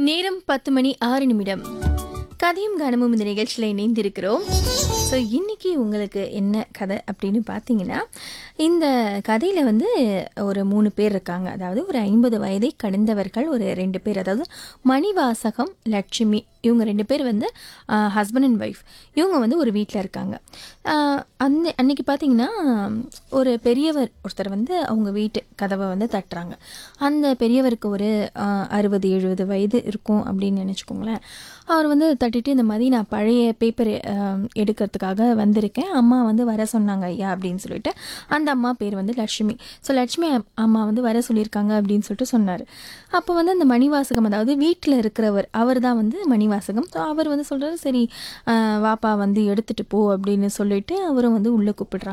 நேரம் பத்து மணி ஆறு நிமிடம் கதையும் கனமும் இந்த நிகழ்ச்சியில் இணைந்திருக்கிறோம் ஸோ இன்னைக்கு உங்களுக்கு என்ன கதை அப்படின்னு பார்த்தீங்கன்னா இந்த கதையில் வந்து ஒரு மூணு பேர் இருக்காங்க அதாவது ஒரு ஐம்பது வயதை கடந்தவர்கள் ஒரு ரெண்டு பேர் அதாவது மணிவாசகம் லட்சுமி இவங்க ரெண்டு பேர் வந்து ஹஸ்பண்ட் அண்ட் ஒய்ஃப் இவங்க வந்து ஒரு வீட்டில் இருக்காங்க ஆஹ் அந்த அன்னைக்கு பார்த்தீங்கன்னா ஒரு பெரியவர் ஒருத்தர் வந்து அவங்க வீட்டு கதவை வந்து தட்டுறாங்க அந்த பெரியவருக்கு ஒரு ஆஹ், அறுபது எழுபது வயது இருக்கும் அப்படின்னு நினச்சிக்கோங்களேன் அவர் வந்து தட்டிட்டு இந்த மாதிரி நான் பழைய பேப்பர் எடுக்கிறதுக்காக வந்திருக்கேன் அம்மா வந்து வர சொன்னாங்க ஐயா அப்படின்னு சொல்லிட்டு அந்த அம்மா பேர் வந்து லட்சுமி ஸோ லட்சுமி அம்- அம்மா வந்து வர சொல்லியிருக்காங்க அப்படின்னு சொல்லிட்டு சொன்னார் அப்போ வந்து அந்த மணிவாசகம் அதாவது வீட்டில் இருக்கிறவர் அவர் தான் வந்து மணிவாசகம் ஸோ அவர் வந்து சொல்கிறாரு சரி ஆஹ், வாப்பா வந்து எடுத்துகிட்டு போ அப்படின்னு சொல்லிட்டு அவரும் வந்து உள்ளே கூப்பிடுறாங்க